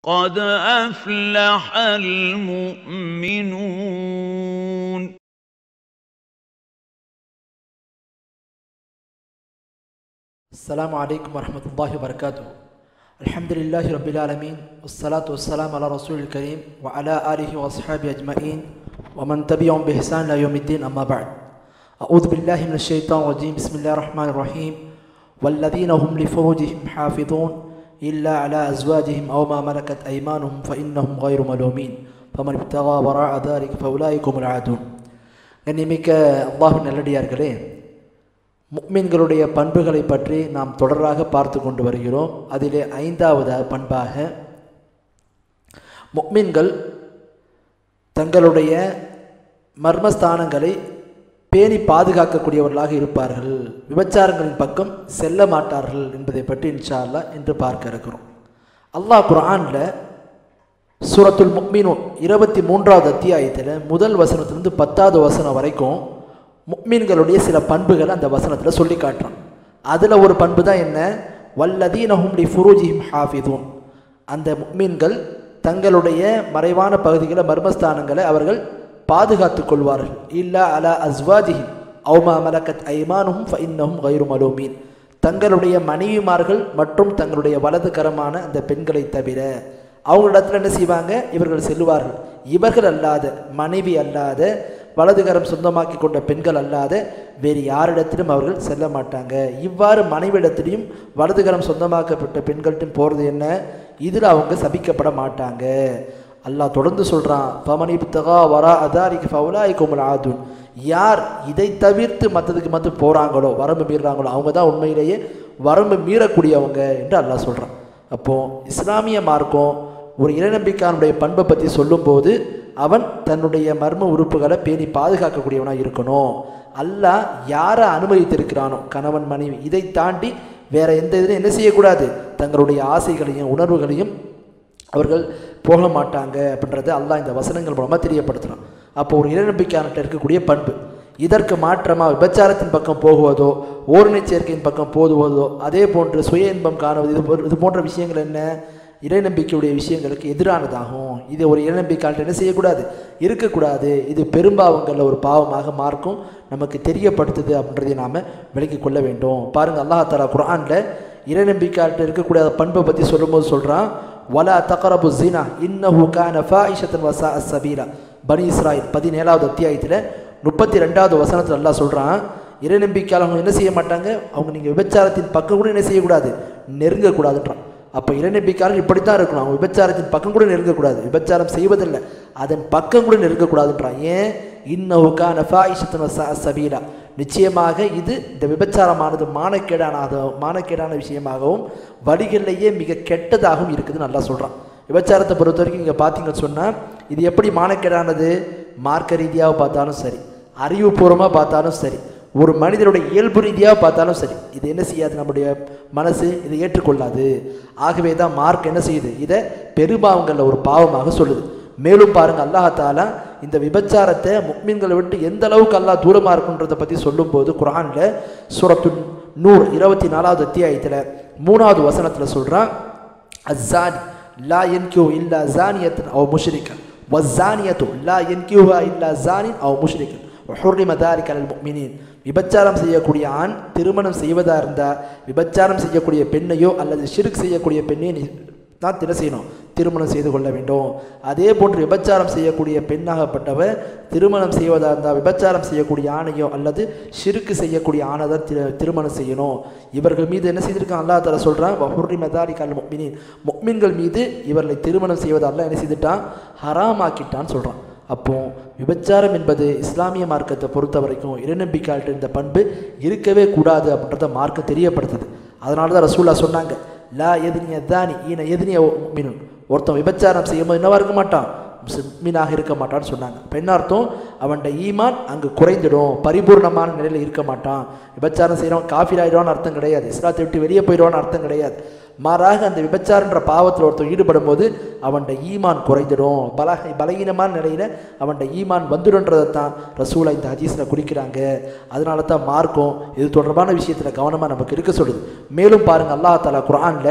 قد أفلح المؤمنون السلام عليكم ورحمة الله وبركاته الحمد لله رب العالمين والصلاة والسلام على رسول الكريم وعلى آله وأصحابه أجمعين ومن تبعهم بإحسان إلى يوم الدين أما بعد أعوذ بالله من الشيطان الرجيم بسم الله الرحمن الرحيم والذين هم لفروجهم حافظون إلا على أزواجهم أو ما ملكت أيمانهم فإنهم غير ملومين فمن ابتغى وراء ذلك فأولئك هم العادون கண்ணிமிக்க அல்லாஹ் நல்லடியார்களே முக்மின்களுடைய பண்புகளை பற்றி நாம் தொடராக பார்த்து கொண்டு வருகிறோம் அதிலே ஐந்தாவது பண்பாக முக்மின்கள் தங்களுடைய மர்மஸ்தானங்களை பேணி பாதுகாக்கக்கூடியவர்களாக இருப்பார்கள் விபச்சாரங்களின் பக்கம் செல்ல மாட்டார்கள் என்பதை பற்றி இன்ஷா அல்லாஹ் இன்று பார்க்க இருக்கிறோம் அல்லாஹ் குர்ஆனில் சூரத்துல் முக்மினூன் இருபத்தி மூன்றாவது அத்தியாயத்தில் முதல் வசனத்திலிருந்து பத்தாவது வசனம் வரைக்கும் முக்மீன்களுடைய சில பண்புகளை அந்த வசனத்தில் சொல்லி காட்டுறான் அதில் ஒரு பண்பு தான் என்ன வல்லதீனஹும் லி ஃபுரூஜிஹிம் ஹாஃபிதூன் அந்த முக்மீன்கள் தங்களுடைய மறைவான பகுதிகளை மர்மஸ்தானங்களை அவர்கள் பாதுகாத்துக் கொள்வார்கள் இல்லா அலா அஸ்வாஜிஹிம் அவுமா மலக்கத் ஐமானும் ஃபஇன்னஹும் கைரு மலூமீன் தங்களுடைய மனைவிமார்கள் மற்றும் தங்களுடைய வலது கரமான அந்த பெண்களை தவிர அவங்களிடத்தில் என்ன செய்வாங்க இவர்கள் செல்லுவார்கள் இவர்கள் அல்லாத மனைவி அல்லாத வலதுகரம் சொந்தமாக்கி கொண்ட பெண்கள் அல்லாத வேறு யாரிடத்திலும் அவர்கள் செல்ல மாட்டாங்க இவ்வாறு மனைவிடத்திலையும் வலதுகரம் சொந்தமாக்கப்பட்ட பெண்கள்ட்டும் போகிறது என்ன இதில் அவங்க சபிக்கப்பட மாட்டாங்க அல்லாஹ் தொடர்ந்து சொல்கிறான் பமனி புத்தகா வரா அதாரிக்கு ஃபவுலாய் கோமல் ஆதுன் யார் இதை தவிர்த்து மற்றதுக்கு மற்ற போகிறாங்களோ வரம்பு மீறுறாங்களோ அவங்க தான் உண்மையிலேயே வரம்பு மீறக்கூடியவங்க என்று அல்லாஹ் சொல்கிறான் அப்போது இஸ்லாமிய மார்க்கம் ஒரு இறைநம்பிக்கையானுடைய பண்பை பற்றி சொல்லும்போது அவன் தன்னுடைய மர்ம உறுப்புகளை பேணி பாதுகாக்கக்கூடியவனாக இருக்கணும் அல்லாஹ் யாரை அனுமதித்திருக்கிறானோ கணவன் மனைவி இதை தாண்டி வேற எந்த இதிலும் என்ன செய்யக்கூடாது தங்களுடைய ஆசைகளையும் உணர்வுகளையும் அவர்கள் போக மாட்டாங்க அப்படின்றத அல்லாஹ் இந்த வசனங்கள் மூலமாக தெரியப்படுத்துகிறான் அப்போ ஒரு இறைநம்பிக்கையான்கிட்ட இருக்கக்கூடிய பண்பு இதற்கு மாற்றமாக விபச்சாரத்தின் பக்கம் போகுவதோ ஓரணை சேர்க்கையின் பக்கம் போதுவதோ அதே போன்று சுய இன்பம் காணுவது இது போ- இது போன்ற விஷயங்கள் என்ன இறைநம்பிக்கையுடைய விஷயங்களுக்கு எதிரானதாகும் இது ஒரு இறைநம்பிக்கையாளர் என்ன செய்யக்கூடாது இருக்கக்கூடாது இது பெரும்பாவங்களில் ஒரு பாவமாக மார்க்கும் நமக்கு தெரியப்படுத்துது அப்படின்றதை நாம் விளங்கிக் கொள்ள வேண்டும் பாருங்கள் அல்லாஹ் தாலா குர்ஆனில் இறைநம்பிக்கையாளர் இருக்கக்கூடிய பண்பை பற்றி சொல்லும்போது சொல்கிறான் வலா தகரபு ஜினா இன்னஹு கான ஃபாயிஷத்தன் வசா சபீலா பனி இஸ்ராயில் பதினேழாவது அத்தியாயத்தில் முப்பத்தி ரெண்டாவது வசனத்தில் அல்லாஹ் சொல்கிறான் இறைநம்பிக்கையாளர்கள் என்ன செய்ய மாட்டாங்க அவங்க நீங்கள் விபச்சாரத்தின் பக்கம் கூட என்ன செய்யக்கூடாது நெருங்கக்கூடாதுன்றான் அப்போ இறைநம்பிக்கையாளர் இப்படி தான் இருக்கணும் அவங்க விபச்சாரத்தின் பக்கம் கூட நெருங்கக்கூடாது விபச்சாரம் செய்வதில்லை அதன் பக்கம் கூட நெருங்கக்கூடாதுன்றான் ஏன் இன்னஹுக்கான ஃபாயிஷத்தன் வசா சபீலா நிச்சயமாக இது இந்த விபச்சாரமானது மானக்கேடானது மானக்கேடான விஷயமாகவும் வழிகளிலேயே மிக கெட்டதாகவும் இருக்குதுன்னு நல்லா சொல்கிறான் விபச்சாரத்தை பொறுத்த வரைக்கும் இங்கே பார்த்தீங்கன்னு சொன்னால் இது எப்படி மானக்கேடானது மார்க்க ரீதியாக பார்த்தாலும் சரி அறிவுபூர்வமாக பார்த்தாலும் சரி ஒரு மனிதனுடைய இயல்பு ரீதியாக பார்த்தாலும் சரி இது என்ன செய்யாது நம்முடைய மனசு இதை ஏற்றுக்கொள்ளாது ஆகவே தான் மார்க் என்ன செய்யுது இதை பெருபாவங்களில் ஒரு பாவமாக சொல்லுது மேலும் பாருங்க அல்லாஹ் தாலா இந்த விபச்சாரத்தை முக்மீன்களை விட்டு எந்த அளவுக்கு அல்லாஹ் தூரமாக இருக்குன்றதை பற்றி சொல்லும்போது குரானில் சூரத்து நூறு இருபத்தி நாலாவது அத்தியாயத்தில் மூணாவது வசனத்தில் சொல்கிறான் அஸ்ஸானி லா என்கியூ இல்லா ஜானியத்தன் அவ் முஷ்ரிக்கன் வஸ்ஸானியத்து லா என்கியூஹா இல்லா ஜானின் அவ் முஷ்ரிக்கன் وحرم ذلك على المؤمنين விபச்சாரம் செய்யக்கூடிய ஆண் திருமணம் செய்வதா இருந்தால் விபச்சாரம் செய்யக்கூடிய பெண்ணையோ அல்லது ஷிர்க் செய்யக்கூடிய பெண்ணையோ நீ தான் தின செய்யணும் திருமணம் செய்து கொள்ள வேண்டும் அதே போன்று விபச்சாரம் செய்யக்கூடிய பெண்ணாகப்பட்டவர் திருமணம் செய்வதா இருந்தால் விபச்சாரம் செய்யக்கூடிய ஆணையோ அல்லது ஷிருக்கு செய்யக்கூடிய ஆணை தான் திரு- திருமணம் செய்யணும் இவர்கள் மீது என்ன செய்திருக்கான் அல்லா தர சொல்கிறான் வஹுர்ரி மதாரி கல் முக்மினின் முக்மின்கள் மீது இவர்களை திருமணம் செய்வதால் என்ன செய்துட்டான் ஹராமாக்கிட்டான்னு சொல்கிறான் அப்போ விபச்சாரம் என்பது இஸ்லாமிய மார்க்கத்தை பொறுத்த வரைக்கும் இறைநம்பிக்கையாளர் இந்த பண்பு இருக்கவே கூடாது அப்படின்றத மார்க்கம் தெரியப்படுத்துது அதனால தான் ரசூல்லா சொன்னாங்க லா எதினிய தானி ஈன எதினிய மீனும் ஒருத்தன் விபச்சாரம் செய்யும்போது என்னவா இருக்க மாட்டான் மீனாக இருக்க மாட்டான்னு சொன்னாங்க பெண் அர்த்தம் அவன்கிட்ட ஈமான் அங்கு குறைந்துடும் பரிபூர்ணமான நிலையில் இருக்க மாட்டான் விபச்சாரம் செய்கிறவன் காஃபிர் ஆயிடுவான்னு அர்த்தம் கிடையாது இஸ்லாத்தை விட்டு வெளியே போயிடுவான்னு அர்த்தம் கிடையாது மாறாக அந்த விபச்சாரன்ற பாவத்தில் ஒருத்தன் ஈடுபடும் போது அவன்கிட்ட ஈமான் குறைந்துடும் பலகை பலகீனமான நிலையில் அவன்கிட்ட ஈமான் வந்துடுன்றதை தான் ரசூலா இந்த ஹதீஸில் குறிக்கிறாங்க அதனால தான் மார்க்கம் இது தொடர்பான விஷயத்தில் கவனமாக நமக்கு இருக்க சொல்லுது மேலும் பாருங்கள் அல்லாஹ் தாலா குர்ஆனில்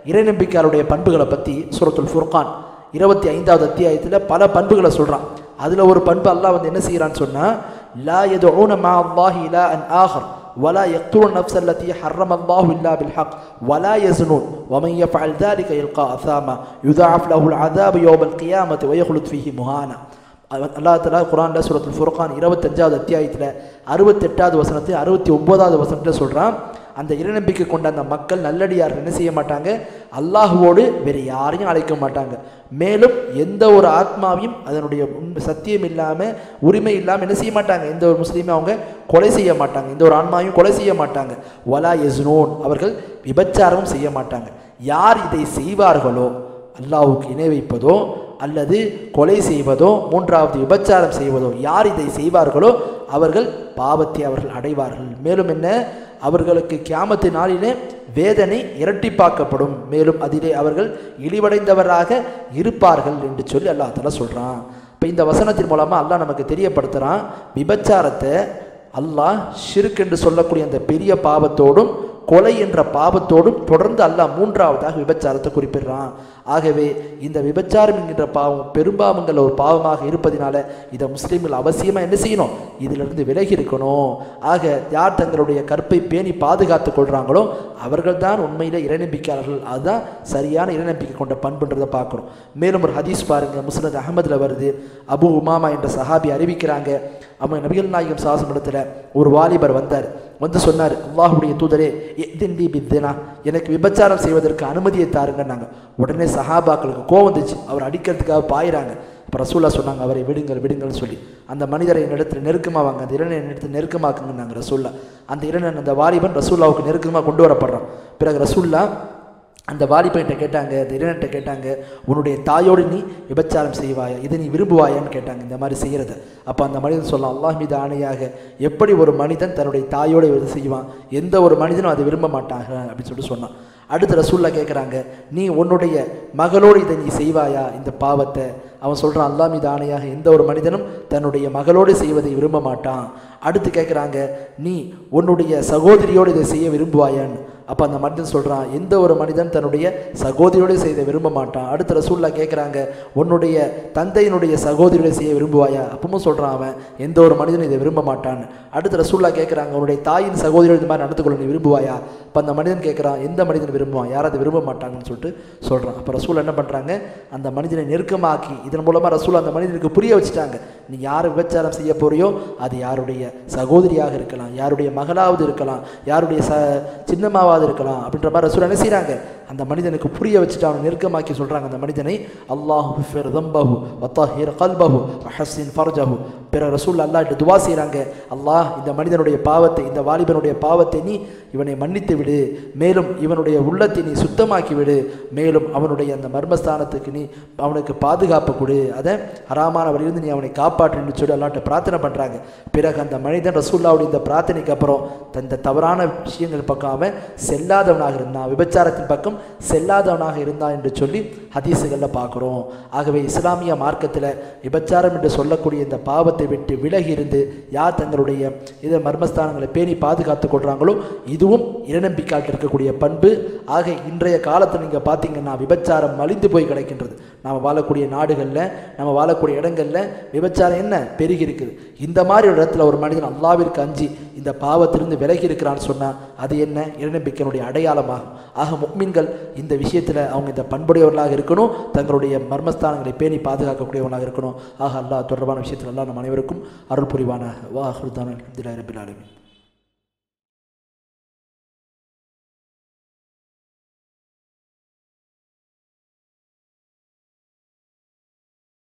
இறைநம்பிக்கையாளருடைய பண்புகளை பற்றி சூரத்துல் ஃபுர்கான் இருபத்தி ஐந்தாவது அத்தியாயத்தில் பல பண்புகளை சொல்கிறான் அதில் ஒரு பண்பு அல்லாஹ் வந்து என்ன செய்கிறான்னு சொன்னால் லா يدعون مع الله إلى أن آخر ولا يقتلون النفس التي حرم الله إلا بالحق ولا يزنون ومن يفعل ذلك يلقى أثاما يضاعف له العذاب يوم القيامة ويخلد فيه مهانا அல்லா தலா குரான்ல சூரத்துல் ஃபுர்கான் இருபத்தஞ்சாவது அத்தியாயத்தில் அறுபத்தெட்டாவது வசனத்தை அறுபத்தி ஒன்பதாவது வசனத்தில் சொல்கிறான் அந்த இறைநம்பிக்கை கொண்ட அந்த மக்கள் நல்லடியார் என்ன செய்ய மாட்டாங்க அல்லாஹுவோடு வேறு யாரையும் அழைக்க மாட்டாங்க மேலும் எந்த ஒரு ஆத்மாவையும் அதனுடைய உண்மை சத்தியம் இல்லாமல் உரிமை இல்லாமல் என்ன செய்ய மாட்டாங்க எந்த ஒரு முஸ்லீமே அவங்க கொலை செய்ய மாட்டாங்க எந்த ஒரு ஆன்மாவையும் கொலை செய்ய மாட்டாங்க வலா எஸ்னோன் அவர்கள் விபச்சாரமும் செய்ய மாட்டாங்க யார் இதை செய்வார்களோ அல்லாஹ்வுக்கு இணை வைப்பதோ அல்லது கொலை செய்வதோ மூன்றாவது விபச்சாரம் செய்வதோ யார் இதை செய்வார்களோ அவர்கள் பாவத்தை அவர்கள் அடைவார்கள் மேலும் என்ன அவர்களுக்கு கியாமத்து நாளிலே வேதனை இரட்டிப்பாக்கப்படும் மேலும் அதிலே அவர்கள் இழிவடைந்தவராக இருப்பார்கள் என்று சொல்லி அல்லாஹ் தஆலா சொல்கிறான் இப்போ இந்த வசனத்தின் மூலமாக அல்லாஹ் நமக்கு தெரியப்படுத்துகிறான் விபச்சாரத்தை அல்லாஹ் ஷிர்க் என்று சொல்லக்கூடிய அந்த பெரிய பாவத்தோடும் கொலை என்ற பாவத்தோடும் தொடர்ந்து அல்லாஹ் மூன்றாவதாக விபச்சாரத்தை குறிப்பிடுறான் ஆகவே இந்த விபச்சாரம் என்கின்ற பாவம் பெரும்பாவங்கள் ஒரு பாவமாக இருப்பதினால இதை முஸ்லீம்கள் அவசியமாக என்ன செய்யணும் இதிலிருந்து விலகி இருக்கணும் ஆக யார் தங்களுடைய கற்பை பேணி பாதுகாத்து கொள்கிறாங்களோ அவர்கள் தான் உண்மையிலே இறைநம்பிக்கையாளர்கள் அதுதான் சரியான இறைநம்பிக்கை கொண்ட பண்புன்றதை பார்க்குறோம் மேலும் ஒரு ஹதீஸ் பாருங்க முஸ்னத் அகமதுல வருது அபு உமாமா என்ற சஹாபி அறிவிக்கிறாங்க அவங்க நபிகள் நாயகம் சாசம் இடத்துல ஒரு வாலிபர் வந்தார் வந்து சொன்னார் அல்லாஹுடைய தூதரே எதின்டி பித்தினா எனக்கு விபச்சாரம் செய்வதற்கு அனுமதியை தாருங்கன்னாங்க உடனே சஹாபாக்களுக்கு கோவம் வந்துச்சு அவர் அடிக்கிறதுக்காக பாயிறாங்க அப்போ ரசூல்லா சொன்னாங்க அவரை விடுங்கள் விடுங்கள்னு சொல்லி அந்த மனிதரை என்னிடத்தில் நெருக்கமாக வாங்க அந்த இளைஞன் என்னிடத்தில் நெருக்கமாக்குங்கன்னாங்க ரசூல்லா அந்த இளைஞன் அந்த வாலிபன் ரசூல்லாவுக்கு நெருக்கமாக கொண்டு வரப்படுறான் பிறகு ரசூல்லா அந்த வாலிபன்கிட்ட கேட்டாங்க அந்த இளைஞன்ட்ட கேட்டாங்க உன்னுடைய தாயோடு நீ விபச்சாரம் செய்வாயா இதை நீ விரும்புவாயான்னு கேட்டாங்க இந்த மாதிரி செய்கிறத அப்போ அந்த மனிதன் சொல்லலாம் அல்லாஹ் மீது ஆணையாக எப்படி ஒரு மனிதன் தன்னுடைய தாயோடு இது செய்வான் எந்த ஒரு மனிதனும் அதை விரும்ப மாட்டாங்க அப்படின்னு சொல்லிட்டு சொன்னான் அடுத்து ரசூல்லா கேட்குறாங்க நீ உன்னுடைய மகளோடு இதை நீ செய்வாயா இந்த பாவத்தை அவன் சொல்கிறான் அல்லா மீது ஆணையாக எந்த ஒரு மனிதனும் தன்னுடைய மகளோடு செய்வதை விரும்ப மாட்டான் அடுத்து கேட்குறாங்க நீ உன்னுடைய சகோதரியோடு இதை செய்ய விரும்புவாயான்னு அப்போ அந்த மனிதன் சொல்கிறான் எந்த ஒரு மனிதன் தன்னுடைய சகோதரியோடு செய்த விரும்ப மாட்டான் அடுத்த ரசூல்லா கேட்குறாங்க உன்னுடைய தந்தையினுடைய சகோதரியோடு செய்ய விரும்புவாயா அப்பவும் சொல்கிறான் அவன் எந்த ஒரு மனிதனும் இதை விரும்ப மாட்டான்னு அடுத்த ரசூல்லா கேட்குறாங்க உன்னுடைய தாயின் சகோதரியோடு இந்த மாதிரி நடந்து கொள்ள நீ விரும்புவாயா அப்போ அந்த மனிதன் கேட்குறான் எந்த மனிதன் விரும்புவான் யாரும் அதை விரும்ப மாட்டாங்கன்னு சொல்லிட்டு சொல்கிறான் அப்போ ரசூல் என்ன பண்ணுறாங்க அந்த மனிதனை நெருக்கமாக்கி இதன் மூலமாக ரசூல் அந்த மனிதனுக்கு புரிய வச்சுட்டாங்க நீ யார் விபச்சாரம் செய்ய போறியோ அது யாருடைய சகோதரியாக இருக்கலாம் யாருடைய மகளாவது இருக்கலாம் யாருடைய ச சின்னமாவது இருக்கலாம் அப்படின்ற மாதிரி ரசூல் என்ன செய்கிறாங்க அந்த மனிதனுக்கு புரிய வச்சுட்டு அவனை நெருக்கமாக்கி சொல்கிறாங்க அந்த மனிதனை அல்லாஹு ஃபிர் தம்பஹு வத்தாஹிர் கல்பஹு ஹஸ்ஸின் ஃபர்ஜஹு பிற ரசூல் அல்லாஹ்ட்ட துவா செய்கிறாங்க அல்லாஹ் இந்த மனிதனுடைய பாவத்தை இந்த வாலிபனுடைய பாவத்தை நீ இவனை மன்னித்து விடு மேலும் இவனுடைய உள்ளத்தை நீ சுத்தமாக்கி விடு மேலும் அவனுடைய அந்த மர்மஸ்தானத்துக்கு நீ அவனுக்கு பாதுகாப்பு கொடு அதை ஹராமான வழியிலிருந்து நீ அவனை காப்பாற்றுன்னு சொல்லி அல்லாட்ட பிரார்த்தனை பண்ணுறாங்க பிறகு அந்த மனிதன் ரசூல்லாவுடைய இந்த பிரார்த்தனைக்கு அப்புறம் தந்த தவறான விஷயங்கள் பக்கம் அவன் செல்லாதவனாக இருந்தான் விபச்சாரத்தின் பக்கம் செல்லாதவனாக இருந்தான் என்று சொல்லி ஹதீஸுகளில் பார்க்குறோம் ஆகவே இஸ்லாமிய மார்க்கத்தில் விபச்சாரம் என்று சொல்லக்கூடிய இந்த பாவத்தை விட்டு விலகி இருந்து யார் தங்களுடைய இதை மர்மஸ்தானங்களை பேணி பாதுகாத்து கொள்கிறாங்களோ இதுவும் இறைநம்பிக்காட்டு இருக்கக்கூடிய பண்பு ஆக இன்றைய காலத்தில் நீங்கள் பார்த்தீங்கன்னா விபச்சாரம் மலிந்து போய் கிடக்கின்றது நாம் வாழக்கூடிய நாடுகளில் நம்ம வாழக்கூடிய இடங்களில் விபச்சாரம் என்ன பெருகி இருக்குது இந்த மாதிரி ஒரு இடத்துல ஒரு மனிதன் அல்லாவிற்கு அஞ்சி இந்த பாவத்திலிருந்து விலகி இருக்கிறான்னு சொன்னால் அது என்ன இறைநம்பிக்கையினுடைய அடையாளமாகும் ஆக முக்மீன்கள் இந்த விஷயத்தில் அவங்க இந்த பண்புடையவர்களாக இருக்கணும் தங்களுடைய மர்மஸ்தானங்களை பேணி பாதுகாக்கக்கூடியவர்களாக இருக்கணும் ஆக அல்லாஹ் தொடர்பான விஷயத்தில் எல்லாம் நம் அனைவருக்கும் அருள் புரிவான வாஹருதான ரபில் ஆலமீன்